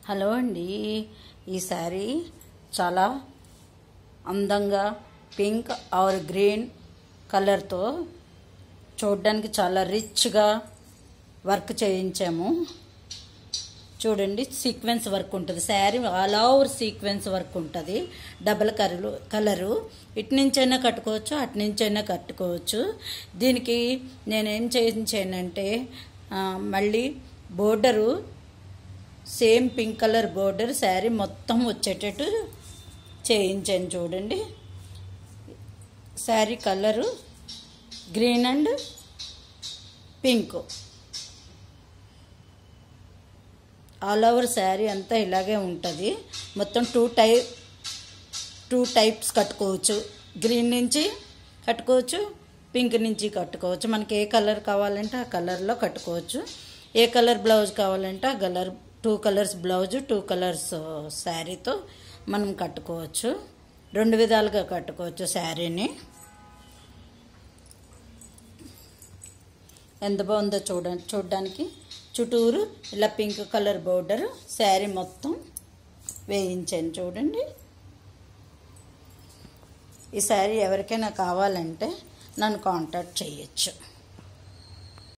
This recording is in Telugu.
హలో అండి ఈ శారీ చాలా అందంగా పింక్ ఆర్ గ్రీన్ కలర్తో చూడడానికి చాలా రిచ్గా వర్క్ చేయించాము చూడండి సీక్వెన్స్ వర్క్ ఉంటుంది sari all over sequence work ఉంటుంది డబల్ కలరు కలరు ఇటు నుంచైనా కట్టుకోవచ్చు అటు నుంచైనా కట్టుకోవచ్చు దీనికి నేనేం చేయించానంటే ఆ, మళ్ళీ border same pink colour border sari మొత్తం వచ్చేటట్టు చేయించాను చూడండి sari colour green and pink all over sari అంతా ఇలాగే ఉంటుంది మొత్తం టూ టై టూ టైప్స్ కట్టుకోవచ్చు గ్రీన్ నుంచి కట్టుకోవచ్చు పింక్ నుంచి కట్టుకోవచ్చు మనకి ఏ కలర్ కావాలంటే ఆ కలర్లో కట్టుకోవచ్చు ఏ కలర్ బ్లౌజ్ కావాలంటే ఆ colour two colours blouse two colours శారీతో మనం కట్టుకోవచ్చు రెండు విధాలుగా కట్టుకోవచ్చు శారీని ఎంత బాగుందో చూడ చూడడానికి చుట్టూరు ఇలా పింక్ కలర్ బోర్డర్ శారీ మొత్తం వేయించాను చూడండి ఈ శారీ ఎవరికైనా కావాలంటే నన్ను కాంటాక్ట్ చేయొచ్చు